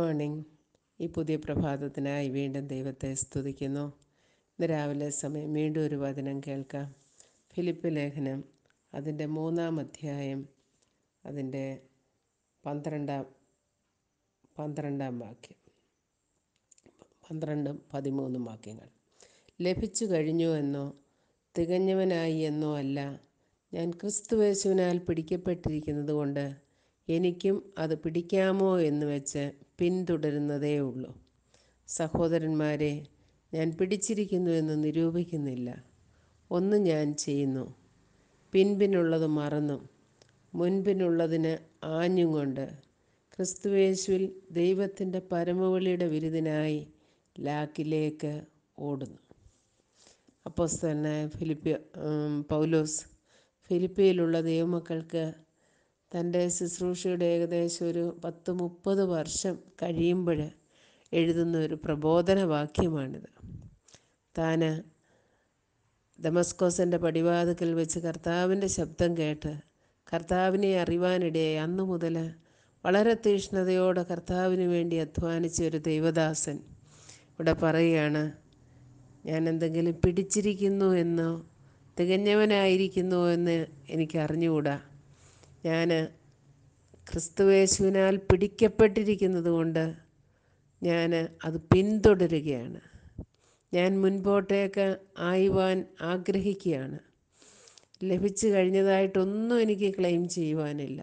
morning ഈ പുതിയ പ്രഭാതത്തിനായി വീണ്ടും ദൈവത്തെ സ്തുതിക്കുന്നു ഇന്ന് രാവിലെ സമയം വീണ്ടും ഒരു വചനം കേൾക്കാം ഫിലിപ്പ് ലേഖനം അതിൻ്റെ മൂന്നാം അധ്യായം അതിൻ്റെ പന്ത്രണ്ടാം പന്ത്രണ്ടാം വാക്യം പന്ത്രണ്ടും പതിമൂന്നും വാക്യങ്ങൾ ലഭിച്ചു കഴിഞ്ഞു എന്നോ തികഞ്ഞവനായി എന്നോ അല്ല ഞാൻ ക്രിസ്തുവേശുവിനാൽ പിടിക്കപ്പെട്ടിരിക്കുന്നത് കൊണ്ട് എനിക്കും അത് പിടിക്കാമോ എന്ന് വെച്ച് പിന്തുടരുന്നതേ ഉള്ളൂ സഹോദരന്മാരെ ഞാൻ പിടിച്ചിരിക്കുന്നു എന്ന് നിരൂപിക്കുന്നില്ല ഒന്ന് ഞാൻ ചെയ്യുന്നു പിൻപിനുള്ളത് മറന്നും മുൻപിനുള്ളതിന് ആഞ്ഞും കൊണ്ട് ക്രിസ്തുവേശുവിൽ ദൈവത്തിൻ്റെ പരമവിളിയുടെ വിരുദിനായി ലാക്കിലേക്ക് ഓടുന്നു അപ്പോസ്തലനായ ഫിലിപ്പി പൗലോസ് ഫിലിപ്പിയിലുള്ള ദൈവമക്കൾക്ക് തൻ്റെ ശുശ്രൂഷയുടെ ഏകദേശം ഒരു പത്ത് മുപ്പത് വർഷം കഴിയുമ്പോൾ എഴുതുന്ന ഒരു പ്രബോധന വാക്യമാണിത് താൻ ദമസ്കോസിൻ്റെ പടിവാതിക്കൽ വെച്ച് കർത്താവിൻ്റെ ശബ്ദം കേട്ട് കർത്താവിനെ അറിവാനിടയായി അന്നു മുതൽ വളരെ തീഷ്ണതയോടെ കർത്താവിന് വേണ്ടി അധ്വാനിച്ച ഒരു ദൈവദാസൻ ഇവിടെ പറയുകയാണ് ഞാൻ എന്തെങ്കിലും പിടിച്ചിരിക്കുന്നു എന്നോ തികഞ്ഞവനായിരിക്കുന്നു എന്ന് എനിക്ക് അറിഞ്ഞുകൂടാ ഞാൻ ക്രിസ്തുവേശുവിനാൽ പിടിക്കപ്പെട്ടിരിക്കുന്നത് കൊണ്ട് ഞാൻ അത് പിന്തുടരുകയാണ് ഞാൻ മുൻപോട്ടേക്ക് ആയുവാൻ ആഗ്രഹിക്കുകയാണ് ലഭിച്ചു കഴിഞ്ഞതായിട്ടൊന്നും എനിക്ക് ക്ലെയിം ചെയ്യുവാനില്ല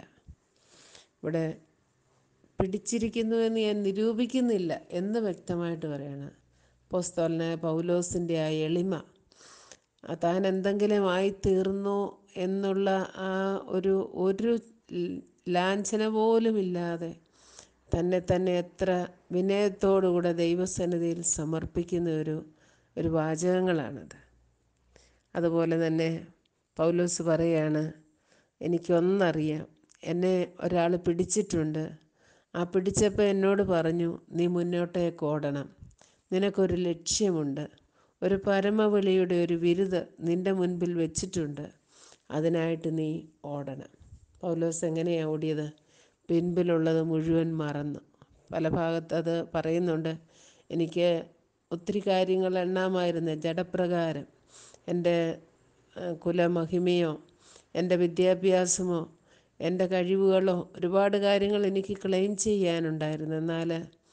ഇവിടെ പിടിച്ചിരിക്കുന്നു എന്ന് ഞാൻ നിരൂപിക്കുന്നില്ല എന്ന് വ്യക്തമായിട്ട് പറയണം പോസ്തോലനായ പൗലോസിൻ്റെ ആ എളിമ താൻ എന്തെങ്കിലും ആയിത്തീർന്നു എന്നുള്ള ആ ഒരു ഒരു ലാഞ്ചന പോലുമില്ലാതെ തന്നെ തന്നെ എത്ര വിനയത്തോടുകൂടെ ദൈവസന്നിധിയിൽ സമർപ്പിക്കുന്ന ഒരു ഒരു വാചകങ്ങളാണത് അതുപോലെ തന്നെ പൗലോസ് പറയാണ് എനിക്കൊന്നറിയാം എന്നെ ഒരാൾ പിടിച്ചിട്ടുണ്ട് ആ പിടിച്ചപ്പോൾ എന്നോട് പറഞ്ഞു നീ മുന്നോട്ടേക്ക് ഓടണം നിനക്കൊരു ലക്ഷ്യമുണ്ട് ഒരു പരമവിളിയുടെ ഒരു വിരുത് നിൻ്റെ മുൻപിൽ വെച്ചിട്ടുണ്ട് അതിനായിട്ട് നീ ഓടണം പൗലോസ് എങ്ങനെയാണ് ഓടിയത് പിൻപിലുള്ളത് മുഴുവൻ മറന്നു പല ഭാഗത്ത് അത് പറയുന്നുണ്ട് എനിക്ക് ഒത്തിരി കാര്യങ്ങൾ എണ്ണാമായിരുന്നു ജഡപ്രകാരം എൻ്റെ കുലമഹിമയോ എൻ്റെ വിദ്യാഭ്യാസമോ എൻ്റെ കഴിവുകളോ ഒരുപാട് കാര്യങ്ങൾ എനിക്ക് ക്ലെയിം ചെയ്യാനുണ്ടായിരുന്നു എന്നാൽ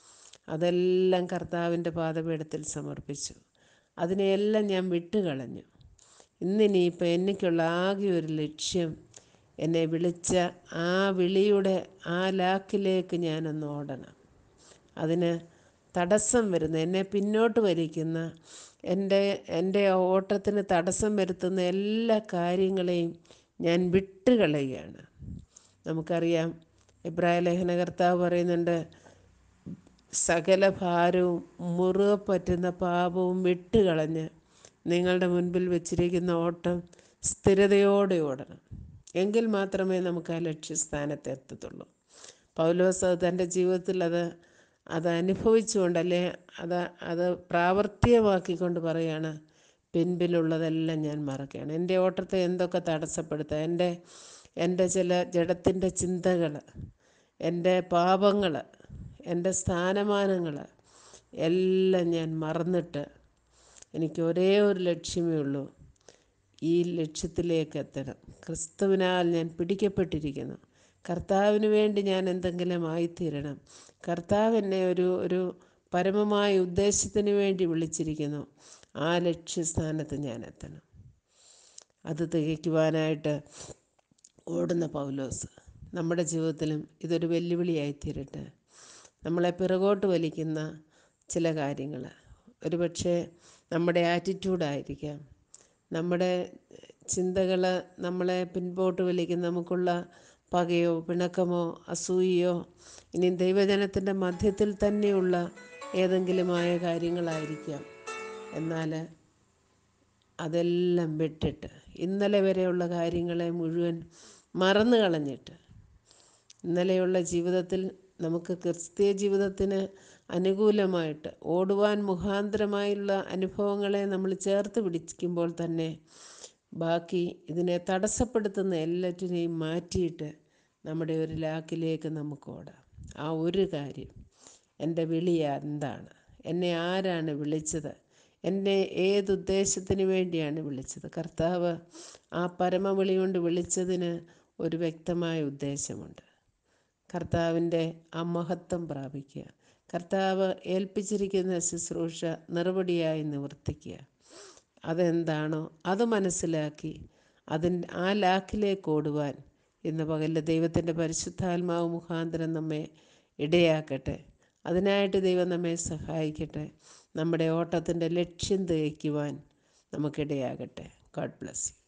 അതെല്ലാം കർത്താവിൻ്റെ പാദപീഠത്തിൽ സമർപ്പിച്ചു അതിനെയെല്ലാം ഞാൻ വിട്ടുകളഞ്ഞു ഇന്നിനിയിപ്പോൾ എനിക്കുള്ള ആകെ ഒരു ലക്ഷ്യം എന്നെ വിളിച്ച ആ വിളിയുടെ ആ ലാക്കിലേക്ക് ഞാനൊന്ന് ഓടണം അതിന് തടസ്സം വരുന്ന എന്നെ പിന്നോട്ട് വലിക്കുന്ന എൻ്റെ എൻ്റെ ഓട്ടത്തിന് തടസ്സം വരുത്തുന്ന എല്ലാ കാര്യങ്ങളെയും ഞാൻ വിട്ടുകളയുകയാണ് നമുക്കറിയാം ഇബ്രാഹിം ലേഖന കർത്താവ് പറയുന്നുണ്ട് സകല ഭാരവും മുറുകെ പറ്റുന്ന പാപവും വിട്ടുകളഞ്ഞ് നിങ്ങളുടെ മുൻപിൽ വെച്ചിരിക്കുന്ന ഓട്ടം സ്ഥിരതയോടെ ഓടണം എങ്കിൽ മാത്രമേ നമുക്ക് ആ ലക്ഷ്യസ്ഥാനത്ത് എത്തത്തുള്ളൂ പൗലോസ് തൻ്റെ ജീവിതത്തിൽ അത് അത് അനുഭവിച്ചുകൊണ്ടല്ലേ അത് അത് പ്രാവർത്തികമാക്കിക്കൊണ്ട് പറയാണ് പിൻപിലുള്ളതെല്ലാം ഞാൻ മറക്കുകയാണ് എൻ്റെ ഓട്ടത്തെ എന്തൊക്കെ തടസ്സപ്പെടുത്തുക എൻ്റെ എൻ്റെ ചില ജഡത്തിൻ്റെ ചിന്തകൾ എൻ്റെ പാപങ്ങൾ എൻ്റെ സ്ഥാനമാനങ്ങൾ എല്ലാം ഞാൻ മറന്നിട്ട് എനിക്ക് ഒരേ ഒരു ലക്ഷ്യമേ ഉള്ളൂ ഈ ലക്ഷ്യത്തിലേക്ക് എത്തണം ക്രിസ്തുവിനാൽ ഞാൻ പിടിക്കപ്പെട്ടിരിക്കുന്നു കർത്താവിന് വേണ്ടി ഞാൻ എന്തെങ്കിലും ആയിത്തീരണം കർത്താവ് എന്നെ ഒരു ഒരു പരമമായ ഉദ്ദേശത്തിന് വേണ്ടി വിളിച്ചിരിക്കുന്നു ആ ലക്ഷ്യസ്ഥാനത്ത് ഞാൻ എത്തണം അത് തികയ്ക്കുവാനായിട്ട് ഓടുന്ന പൗലോസ് നമ്മുടെ ജീവിതത്തിലും ഇതൊരു വെല്ലുവിളിയായിത്തീരട്ടെ നമ്മളെ പിറകോട്ട് വലിക്കുന്ന ചില കാര്യങ്ങൾ ഒരുപക്ഷെ നമ്മുടെ ആറ്റിറ്റ്യൂഡായിരിക്കാം നമ്മുടെ ചിന്തകൾ നമ്മളെ പിൻപോട്ട് വലിക്കുന്ന നമുക്കുള്ള പകയോ പിണക്കമോ അസൂയയോ ഇനി ദൈവജനത്തിൻ്റെ മധ്യത്തിൽ തന്നെയുള്ള ഏതെങ്കിലുമായ കാര്യങ്ങളായിരിക്കാം എന്നാൽ അതെല്ലാം വിട്ടിട്ട് ഇന്നലെ വരെയുള്ള കാര്യങ്ങളെ മുഴുവൻ മറന്നു കളഞ്ഞിട്ട് ഇന്നലെയുള്ള ജീവിതത്തിൽ നമുക്ക് ക്രിസ്തീയ ജീവിതത്തിന് അനുകൂലമായിട്ട് ഓടുവാൻ മുഖാന്തരമായുള്ള അനുഭവങ്ങളെ നമ്മൾ ചേർത്ത് പിടിക്കുമ്പോൾ തന്നെ ബാക്കി ഇതിനെ തടസ്സപ്പെടുത്തുന്ന എല്ലാറ്റിനെയും മാറ്റിയിട്ട് നമ്മുടെ ഒരു ലാക്കിലേക്ക് നമുക്ക് ഓടാം ആ ഒരു കാര്യം എൻ്റെ വിളി എന്താണ് എന്നെ ആരാണ് വിളിച്ചത് എന്നെ ഏതുദ്ദേശത്തിന് വേണ്ടിയാണ് വിളിച്ചത് കർത്താവ് ആ പരമവിളി കൊണ്ട് വിളിച്ചതിന് ഒരു വ്യക്തമായ ഉദ്ദേശമുണ്ട് കർത്താവിൻ്റെ ആ മഹത്വം പ്രാപിക്കുക കർത്താവ് ഏൽപ്പിച്ചിരിക്കുന്ന ശുശ്രൂഷ നിറപടിയായി നിവർത്തിക്കുക അതെന്താണോ അത് മനസ്സിലാക്കി അതിൻ ആ ലാക്കിലേക്ക് ഓടുവാൻ ഇന്ന് പകലിൽ ദൈവത്തിൻ്റെ പരിശുദ്ധാത്മാവ് മുഖാന്തരം നമ്മെ ഇടയാക്കട്ടെ അതിനായിട്ട് ദൈവം നമ്മെ സഹായിക്കട്ടെ നമ്മുടെ ഓട്ടത്തിൻ്റെ ലക്ഷ്യം തികയ്ക്കുവാൻ നമുക്കിടയാകട്ടെ ഗോഡ് ബ്ലസ് യു